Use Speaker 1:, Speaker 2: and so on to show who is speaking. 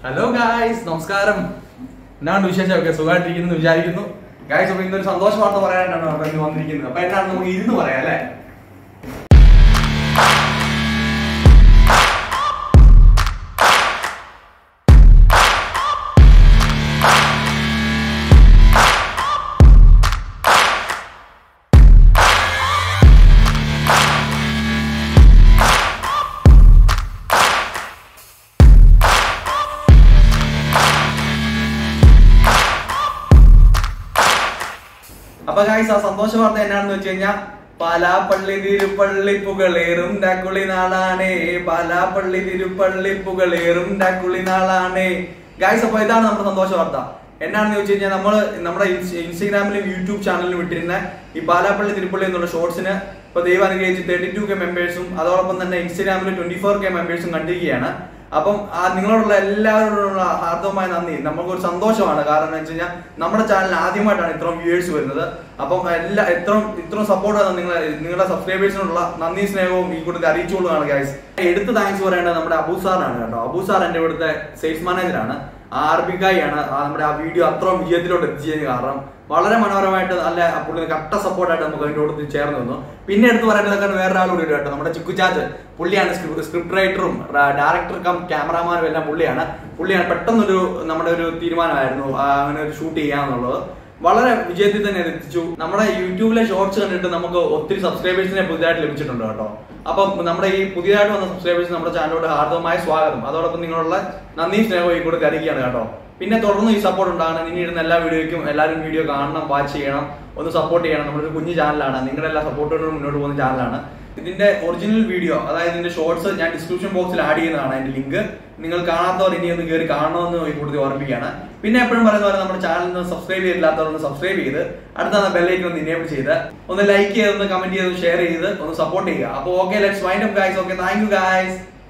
Speaker 1: hello guys നമസ്കാരം എന്നാണ് വിശേഷമൊക്കെ സുഖമായിട്ടിരിക്കുന്നു വിചാരിക്കുന്നു ഗായ്സ് അപ്പൊ ഇന്നൊരു സന്തോഷ വാർത്ത പറയാനാണ് നമ്മൾ ഇന്ന് വന്നിരിക്കുന്നത് അപ്പൊ എന്നാണ് നമുക്ക് ഇരുന്ന് പറയാം അല്ലേ അപ്പൊ ഗായ്സ് ആ സന്തോഷ വാർത്ത എന്നാണെന്ന് വെച്ച് കഴിഞ്ഞാൽ പാലാപ്പള്ളി തിരുപ്പള്ളി പുകളേറും ഡാക്കുളി നാളാണേ പാലാപ്പള്ളി തിരുപ്പള്ളി പുകളേറും ഡാക്കുളി നാളാണേ ഗായ്സ് അപ്പൊ ഇതാണ് നമ്മുടെ സന്തോഷ വാർത്ത എന്നാണെന്ന് ചോദിച്ചു കഴിഞ്ഞാൽ നമ്മൾ നമ്മുടെ ഇൻസ്- ഇൻസ്റ്റഗ്രാമിലും യൂട്യൂബ് ചാനലിലും വിട്ടിരുന്ന ഈ പാലാപ്പള്ളി തിരുപ്പള്ളി എന്നുള്ള ഷോർട്സിന് ഇപ്പൊ ദൈവം അനുഗ്രഹിച്ച് തേർട്ടി ടു കെ മെമ്പേഴ്സും അതോടൊപ്പം തന്നെ ഇൻസ്റ്റഗ്രാമിൽ ട്വന്റി ഫോർ കെ മെമ്പേഴ്സും കണ്ടിരിക്കുകയാണ് അപ്പം ആ നിങ്ങളോടുള്ള എല്ലാവരോടുള്ള ഹാർദവമായ നന്ദി നമുക്കൊരു സന്തോഷമാണ് കാരണം എന്ന് വെച്ച് കഴിഞ്ഞാൽ നമ്മുടെ ചാനൽ ആദ്യമായിട്ടാണ് ഇത്രയും വ്യൂവേഴ്സ് വരുന്നത് അപ്പം എല്ലാ ഇത്രയും ഇത്രയും സപ്പോർട്ട് നിങ്ങളെ നിങ്ങളുടെ സബ്സ്ക്രൈബേഴ്സിനുള്ള നന്ദി സ്നേഹവും ഈ കൂട്ടത്തിൽ അറിയിച്ചുകൊള്ളുകയാണ് ഗൈസ് എടുത്ത് താങ്ക്സ് പറയേണ്ടത് നമ്മുടെ അബു സാറാണ് കേട്ടോ അബു സാർ എൻ്റെ ഇവിടുത്തെ സെയിൽസ് മാനേജറാണ് ആർബിക്കായാണ് നമ്മുടെ ആ വീഡിയോ അത്രയും വിജയത്തിലോട്ട് എത്തിച്ചതിന് കാരണം വളരെ മനോഹരമായിട്ട് നല്ല പുള്ളി കട്ട സപ്പോർട്ടായിട്ട് നമുക്ക് അതിൻ്റെ കൂടെ ചേർന്ന് വന്നു പിന്നെ എടുത്ത് പറയേണ്ടതൊക്കെ വേറെ ആൾ കൂടി കേട്ടോ നമ്മുടെ ചിക്കുചാച്ച് പുള്ളിയാണ് സ്ക്രിപ്റ്റ് റൈറ്ററും ഡയറക്ടർ കം ക്യാമറാമാനും എല്ലാം പുള്ളിയാണ് പുള്ളിയാണ് പെട്ടെന്നൊരു നമ്മുടെ ഒരു തീരുമാനമായിരുന്നു ആ, അങ്ങനെ ഒരു ഷൂട്ട് ചെയ്യാന്നുള്ളത് വളരെ വിജയത്തിൽ തന്നെ എത്തിച്ചു നമ്മുടെ യൂട്യൂബിലെ ഷോർട്സ് കണ്ടിട്ട് നമുക്ക് ഒത്തിരി സബ്സ്ക്രൈബേഴ്സിനെ പുതിയതായിട്ട് ലഭിച്ചിട്ടുണ്ട് കേട്ടോ അപ്പം നമ്മുടെ ഈ പുതിയതായിട്ട് വന്ന സബ്സ്ക്രൈബേഴ്സ് നമ്മുടെ ചാനലോട് ഹാർദവമായ സ്വാഗതം അതോടൊപ്പം നിങ്ങളുള്ള നന്ദി സ്നേഹവും ഈ കൂടെ അറിയിക്കുകയാണ് കേട്ടോ പിന്നെ തുടർന്ന് ഈ സപ്പോർട്ട് ഉണ്ടാകണം ഇനി ഇടുന്ന എല്ലാ വീഡിയോയ്ക്കും എല്ലാവരും വീഡിയോ കാണണം വാച്ച് ചെയ്യണം ഒന്ന് സപ്പോർട്ട് ചെയ്യണം നമ്മളൊരു കുഞ്ഞു ചാനലാണ് നിങ്ങളുടെ എല്ലാ സപ്പോർട്ടോടും മുന്നോട്ട് പോകുന്ന ചാനലാണ് ഇതിന്റെ ഒറിജിനൽ വീഡിയോ അതായത് ഇതിന്റെ ഷോർട്സ് ഞാൻ ഡിസ്ക്രിപ്ഷൻ ബോക്സിൽ ആഡ് ചെയ്യുന്നതാണ് അതിന്റെ ലിങ്ക് നിങ്ങൾ കാണാത്തവർ ഇനി ഒന്ന് കയറി കാണണമെന്ന് ഈ കൂടുതൽ ഓർമ്മിക്കുകയാണ് പിന്നെ എപ്പോഴും പറയുന്ന പോലെ നമ്മുടെ ചാനൽ ഒന്ന് സബ്സ്ക്രൈബ് ചെയ്തില്ലാത്തവർ ഒന്ന് സബ്സ്ക്രൈബ് ചെയ്ത് അടുത്ത ബെല്ലൈക്കൻ ഒന്ന് ഇനേബിൾ ചെയ്ത് ഒന്ന് ലൈക്ക് ചെയ്ത് ഒന്ന് കമന്റ് ചെയ്ത് ഷെയർ ചെയ്ത് ഒന്ന് സപ്പോർട്ട് ചെയ്യുക അപ്പോൾ okay let's wind up guys okay thank you guys